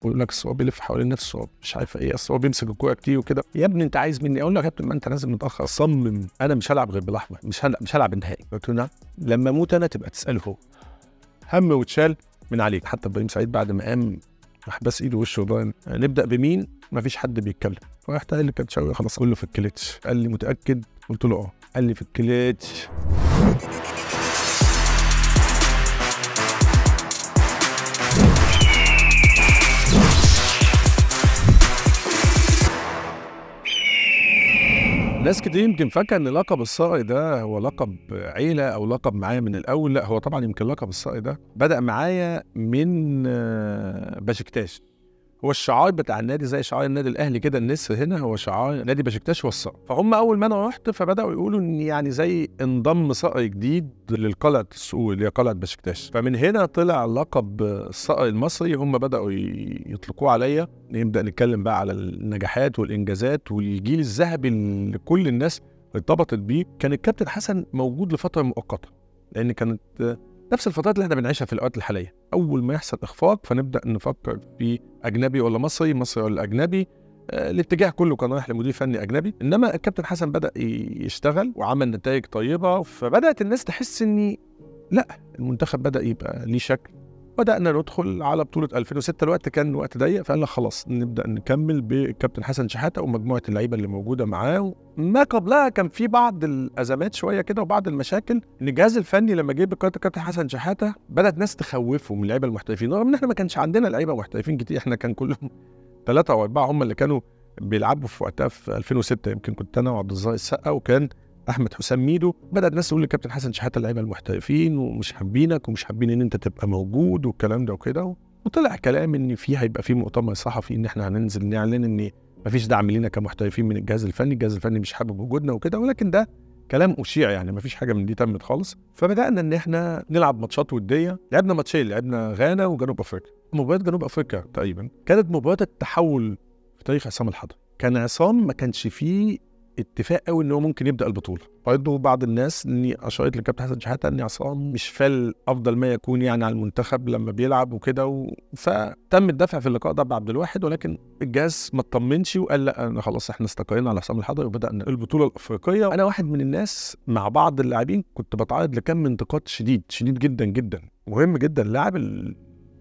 ويقول لك الصواب بيلف حوالين نفسه مش عارف ايه اصل هو بيمسك الكوره كتير وكده يا ابني انت عايز مني اقول له يا كابتن ما انت نازل متاخر صمم انا مش هلعب غير بالاحمر مش هلعب مش هلعب النهائي قلت له نعم لما اموت انا تبقى تساله هو هم واتشال من عليك حتى ابراهيم سعيد بعد ما قام راح بس ايده وشه وبان نبدا بمين مفيش حد بيتكلم فرحت قال لي كابتن شوقي خلاص كله في الكليتش قال لي متاكد قلت له اه قال لي في الكليتش ناس كتير يمكن فاكره ان لقب الصقر ده هو لقب عيله او لقب معايا من الاول لا هو طبعا يمكن لقب الصقر ده بدا معايا من آه، بشكتاش هو الشعار بتاع النادي زي شعار النادي الاهلي كده النسر هنا هو شعار نادي بشكتاش هو الصقر فهم اول ما انا رحت فبداوا يقولوا ان يعني زي انضم صقر جديد للقلعه السوق اللي هي قلعه بشكتاش فمن هنا طلع لقب الصقر المصري هم بداوا ي- يطلقوه عليا نبدا نتكلم بقى على النجاحات والانجازات والجيل الذهبي اللي كل الناس ارتبطت بيه كان الكابتن حسن موجود لفتره مؤقته لان كانت آه، نفس الفترات اللي احنا بنعيشها في الاوقات الحاليه اول ما يحصل اخفاق فنبدا نفكر في اجنبي ولا مصري مصري ولا اجنبي آه، الاتجاه كله كان رايح لمدير فني اجنبي انما الكابتن حسن بدا ي- يشتغل وعمل نتائج طيبه فبدات الناس تحس ان لا المنتخب بدا يبقى ليه شكل بدأنا ندخل على بطولة 2006 الوقت كان وقت ضيق فقال لك خلاص نبدأ نكمل بالكابتن حسن شحاتة ومجموعة اللعيبة اللي موجودة معاه ما قبلها كان في بعض الأزمات شوية كده وبعض المشاكل إن الجهاز الفني لما جه بقيادة الكابتن حسن شحاتة بدأت ناس تخوفه من اللعيبة المحترفين رغم إن إحنا ما كانش عندنا لعيبة محترفين كتير إحنا كان كلهم ثلاثة أو أربعة هم اللي كانوا بيلعبوا في وقتها في 2006 يمكن كنت أنا وعبد الظاهر السقا وكان احمد حسام ميدو بدات الناس تقول للكابتن حسن شحاته اللعيبه المحترفين ومش حابينك ومش حابين ان انت تبقى موجود والكلام ده وكده وطلع كلام ان في هيبقى في مؤتمر صحفي ان احنا هننزل نعلن ان مفيش دعم لينا كمحترفين من الجهاز الفني الجهاز الفني مش حابب وجودنا وكده ولكن ده كلام اشيع يعني مفيش حاجه من دي تمت خالص فبدانا ان احنا نلعب ماتشات وديه لعبنا ماتشين لعبنا غانا وجنوب افريقيا مباراه جنوب افريقيا تقريبا كانت مباراه التحول في تاريخ عصام الحضري كان عصام ما كانش فيه اتفاق قوي ان هو ممكن يبدا البطوله برضه بعض الناس اني اشارت للكابتن حسن شحاته ان عصام مش فال افضل ما يكون يعني على المنتخب لما بيلعب وكده و... فتم الدفع في اللقاء ده بعبد الواحد ولكن الجهاز ما اطمنش وقال لا انا خلاص احنا استقرينا على حسام الحضري وبدانا البطوله الافريقيه انا واحد من الناس مع بعض اللاعبين كنت بتعرض لكم انتقاد شديد شديد جدا جدا مهم جدا اللاعب اللي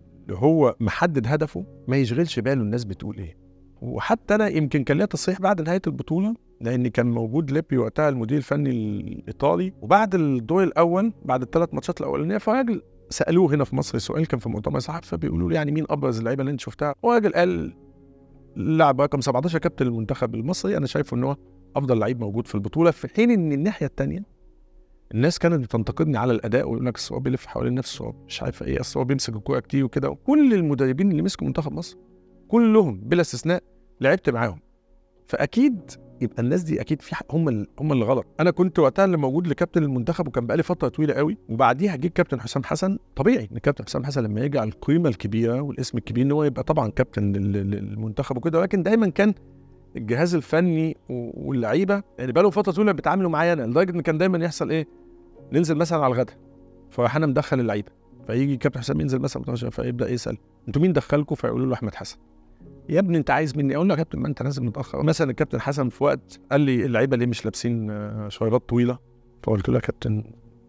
هو محدد هدفه ما يشغلش باله الناس بتقول ايه وحتى انا يمكن كان ليا تصريح بعد نهايه البطوله لان كان موجود ليبي وقتها المدير الفني الايطالي وبعد الدور الاول بعد الثلاث ماتشات الاولانيه فراجل سالوه هنا في مصر سؤال كان في مؤتمر صحفي فبيقولوا له يعني مين ابرز اللعيبه اللي انت شفتها وراجل قال اللاعب رقم 17 كابتن المنتخب المصري انا شايفه ان هو افضل لعيب موجود في البطوله في حين ان الناحيه الثانيه الناس كانت بتنتقدني على الاداء ويقول لك أصل هو بيلف حوالين نفسه مش عارف ايه اصل هو بيمسك الكوره كتير وكده وكل المدربين اللي مسكوا منتخب مصر كلهم بلا استثناء لعبت معاهم فاكيد يبقى الناس دي اكيد في حق هم ال- هم اللي غلط انا كنت وقتها اللي موجود لكابتن المنتخب وكان بقالي فتره طويله قوي وبعديها جه كابتن حسام حسن طبيعي ان كابتن حسام حسن لما يجي على القيمه الكبيره والاسم الكبير ان هو يبقى طبعا كابتن لل- لل- للمنتخب وكده ولكن دايما كان الجهاز الفني و- واللعيبه يعني بقالهم فتره طويله بيتعاملوا معايا انا لدرجه ان كان دايما يحصل ايه ننزل مثلا على الغدا فراح انا مدخل اللعيبه فيجي كابتن حسام ينزل مثلا 18 فيبدا يسال انتوا مين دخلكم فيقولوا له احمد حسن يا ابني انت عايز مني اقول له يا كابتن ما انت نازل متاخر مثلا الكابتن حسن في وقت قال لي اللعيبه ليه مش لابسين آه، شريطات طويله فقلت له يا كابتن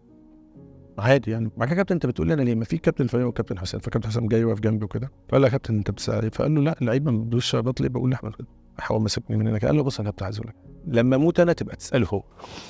عادي يعني بعد كده يا كابتن انت بتقول لي انا ليه ما في كابتن فريق وكابتن حسين فكابتن حسام جاي واقف جنبي وكده فقال له يا كابتن انت بتسال عليه فقال له لا اللعيبه ما بيدوش شريطات ليه بقول لاحمد كده هو ماسكني من هنا كده. قال له بص انا كابتن عايز اقول لك لما اموت انا تبقى تساله هو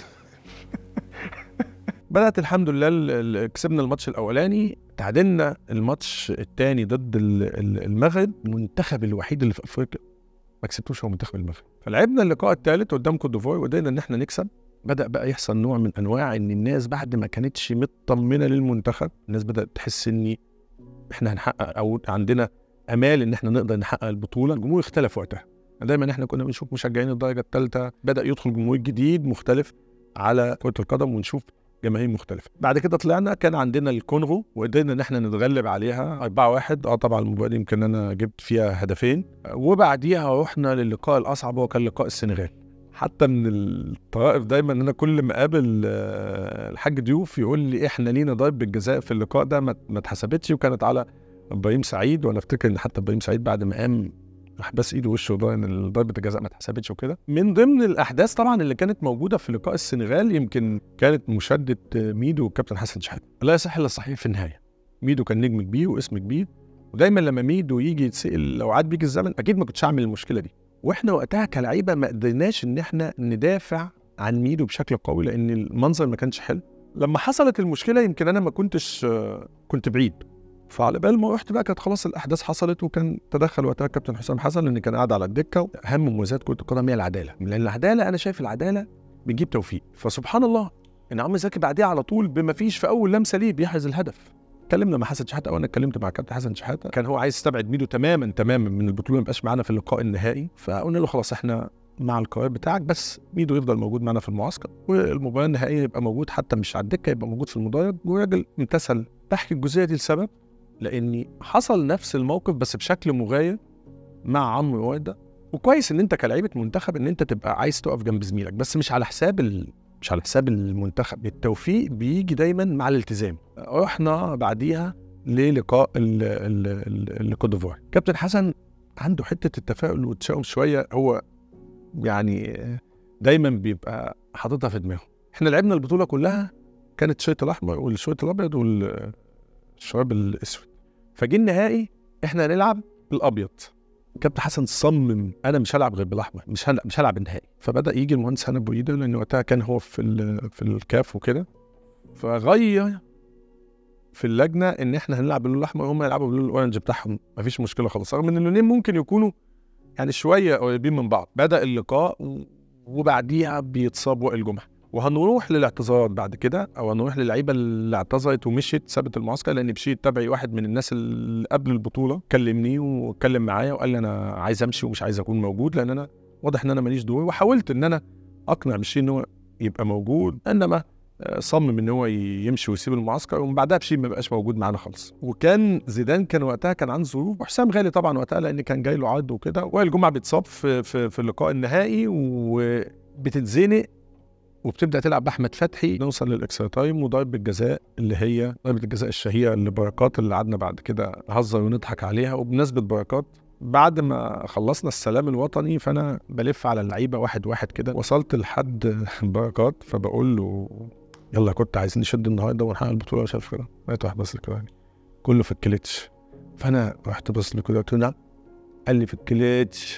بدات الحمد لله ال- ال- كسبنا الماتش الاولاني تعادلنا الماتش الثاني ضد ال- ال- المغرب المنتخب الوحيد اللي في افريقيا ما كسبتوش هو منتخب المغرب فلعبنا اللقاء الثالث قدام كوت ديفوار وقدرنا ان احنا نكسب بدا بقى يحصل نوع من انواع ان الناس بعد ما كانتش مطمنه للمنتخب الناس بدات تحس ان احنا هنحقق او عندنا امال ان احنا نقدر نحقق البطوله الجمهور اختلف وقتها دايما احنا كنا بنشوف مشجعين الدرجه الثالثه بدا يدخل جمهور جديد مختلف على كره القدم ونشوف جماهير مختلفه بعد كده طلعنا كان عندنا الكونغو وقدرنا ان احنا نتغلب عليها 4 1 اه طبعا المباراه دي يمكن انا جبت فيها هدفين وبعديها رحنا للقاء الاصعب وهو كان لقاء السنغال حتى من الطرائف دايما ان انا كل ما اقابل آه، الحاج ضيوف يقول لي احنا لينا ضرب بالجزاء في اللقاء ده ما ما اتحسبتش وكانت على ابراهيم سعيد وانا افتكر ان حتى ابراهيم سعيد بعد ما قام راح بس ايده وشه ده ان ضربه الجزاء ما اتحسبتش وكده من ضمن الاحداث طبعا اللي كانت موجوده في لقاء السنغال يمكن كانت مشاده ميدو والكابتن حسن شحاته لا يصح الا الصحيح في النهايه ميدو كان نجم كبير واسم كبير ودايما لما ميدو يجي يتسال لو عاد بيك الزمن اكيد ما كنتش هعمل المشكله دي واحنا وقتها كلعيبه ما قدرناش ان احنا ندافع عن ميدو بشكل قوي لان المنظر ما كانش حلو لما حصلت المشكله يمكن انا ما كنتش كنت بعيد فعلى بال ما رحت بقى كانت خلاص الاحداث حصلت وكان تدخل وقتها الكابتن حسام حسن لان كان قاعد على الدكه اهم مميزات كره القدم هي العداله لان العداله انا شايف العداله بتجيب توفيق فسبحان الله ان عم زكي بعديها على طول بما فيش في اول لمسه ليه بيحرز الهدف اتكلمنا مع حسن شحاته او انا اتكلمت مع كابتن حسن شحاته كان هو عايز يستبعد ميدو تماما تماما من البطوله ما يبقاش معانا في اللقاء النهائي فقلنا له خلاص احنا مع القرار بتاعك بس ميدو يفضل موجود معانا في المعسكر والمباراه النهائيه يبقى موجود حتى مش على الدكه يبقى موجود في المدرج والراجل امتثل بحكي الجزئيه دي لسبب لاني حصل نفس الموقف بس بشكل مغاير مع عمرو ورده وكويس ان انت كلعيبه منتخب ان انت تبقى عايز تقف جنب زميلك بس مش على حساب ال... مش على حساب المنتخب التوفيق بيجي دايما مع الالتزام رحنا بعديها للقاء الكوت ديفوار كابتن حسن عنده حته التفاؤل والتشاؤم شويه هو يعني دايما بيبقى حاططها في دماغه احنا لعبنا البطوله كلها كانت الشيط الاحمر والشيط الابيض والشراب الاسود فجي النهائي احنا هنلعب بالابيض كابتن حسن صمم انا مش هلعب غير بالاحمر مش هلعب مش هلعب النهائي فبدا يجي المهندس هنا بويده لان وقتها كان هو في في الكاف وكده فغير في اللجنه ان احنا هنلعب باللون الاحمر وهم يلعبوا باللون الاورنج بتاعهم مفيش مشكله خالص رغم ان اللونين ممكن يكونوا يعني شويه قريبين من بعض بدا اللقاء وبعديها بيتصاب وائل جمعه وهنروح للاعتذارات بعد كده او هنروح للعيبه اللي اعتذرت ومشيت سابت المعسكر لان مشيت تبعي واحد من الناس اللي قبل البطوله كلمني واتكلم معايا وقال لي انا عايز امشي ومش عايز اكون موجود لان انا واضح ان انا ماليش دور وحاولت ان انا اقنع مشي ان هو يبقى موجود انما صمم ان هو يمشي ويسيب المعسكر ومن بعدها بشيء ما بقاش موجود معانا خالص وكان زيدان كان وقتها كان عنده ظروف وحسام غالي طبعا وقتها لان كان جاي له عرض وكده وائل جمعه بيتصاب في في, في اللقاء النهائي وبتتزنق وبتبدا تلعب باحمد فتحي نوصل للاكسترا تايم وضربه الجزاء اللي هي ضربه الجزاء الشهيره اللي بركات اللي قعدنا بعد كده نهزر ونضحك عليها وبمناسبه بركات بعد ما خلصنا السلام الوطني فانا بلف على اللعيبه واحد واحد كده وصلت لحد بركات فبقول له يلا كنت عايزين نشد النهارده ونحقق البطوله مش عارف كده لقيت واحد بص كده يعني كله في الكليتش فانا رحت بص له كده قلت له نعم قال لي في الكليتش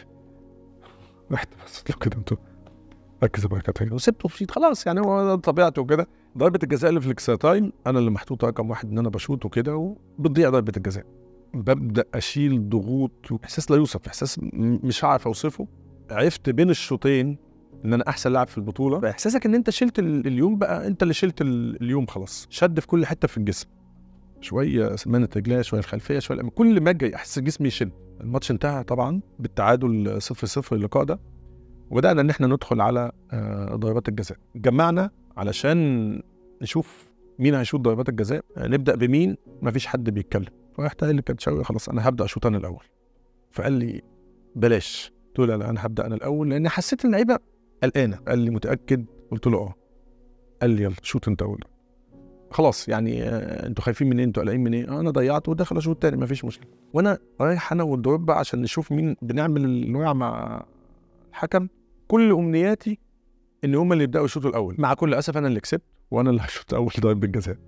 رحت بصيت له كده قلت له ركز يا بركات وسبته مشيت خلاص يعني هو طبيعته وكده ضربه الجزاء اللي في الاكسترا تايم انا اللي محطوط رقم واحد ان انا بشوط وكده وبتضيع ضربه الجزاء ببدا اشيل ضغوط واحساس لا يوصف احساس مش هعرف اوصفه عرفت بين الشوطين ان انا احسن لاعب في البطوله فاحساسك ان انت شلت اليوم بقى انت اللي شلت اليوم خلاص شد في كل حته في الجسم شويه سمانه رجليا شويه الخلفيه شويه كل ما اجي احس جسمي يشد الماتش انتهى طبعا بالتعادل 0 0 اللقاء ده وبدانا ان احنا ندخل على ضربات الجزاء جمعنا علشان نشوف مين هيشوط ضربات الجزاء نبدا بمين مفيش حد بيتكلم فرحت قايل لكابتن خلاص انا هبدا اشوط انا الاول فقال لي بلاش قلت له لا انا هبدا انا الاول لان حسيت ان اللعيبه قلقانه قال لي متاكد قلت له اه قال لي يلا شوط انت اول خلاص يعني آه انتوا خايفين من ايه انتوا قلقانين من ايه آه انا ضيعت وداخل اشوط تاني مفيش مشكله وانا رايح انا والدروب عشان نشوف مين بنعمل الوقع مع الحكم كل امنياتي ان هم اللي يبداوا يشوطوا الاول مع كل اسف انا اللي كسبت وانا اللي هشوط اول ضربه الجزاء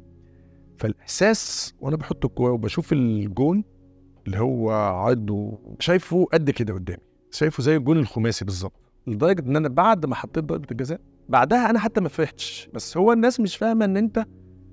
فالاحساس وانا بحط الكوره وبشوف الجون اللي هو عرضه شايفه قد كده قدامي شايفه زي الجون الخماسي بالظبط لدرجه ان انا بعد ما حطيت ضربه الجزاء بعدها انا حتى ما فرحتش بس هو الناس مش فاهمه ان انت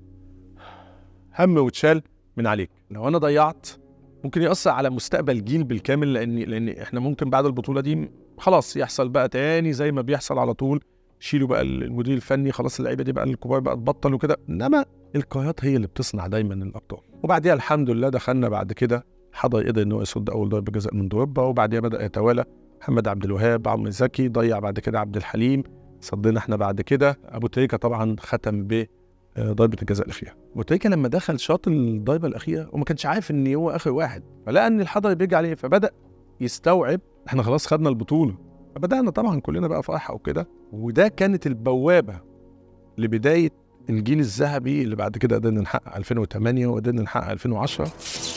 هم واتشال من عليك لو انا ضيعت ممكن ياثر على مستقبل جيل بالكامل لان لان احنا ممكن بعد البطوله دي خلاص يحصل بقى تاني زي ما بيحصل على طول شيلوا بقى المدير الفني خلاص اللعيبه دي بقى الكبار بقى تبطل وكده انما القرارات هي اللي بتصنع دايما الابطال وبعديها الحمد لله دخلنا بعد كده حضر قدر ان هو يصد اول ضربه جزاء من دروبا وبعديها بدا يتوالى محمد عبد الوهاب عمرو زكي ضيع بعد كده عبد الحليم صدينا احنا بعد كده ابو تريكه طبعا ختم ب ضربه الجزاء اللي فيها ابو تريكه لما دخل شاط الضربه الاخيره وما كانش عارف ان هو اخر واحد فلقى ان الحضري بيجي عليه فبدا يستوعب احنا خلاص خدنا البطوله فبدانا طبعا كلنا بقى فرحه وكده وده كانت البوابه لبدايه الجيل الذهبي اللي بعد كده قدرنا نحقق 2008 وقدرنا نحقق 2010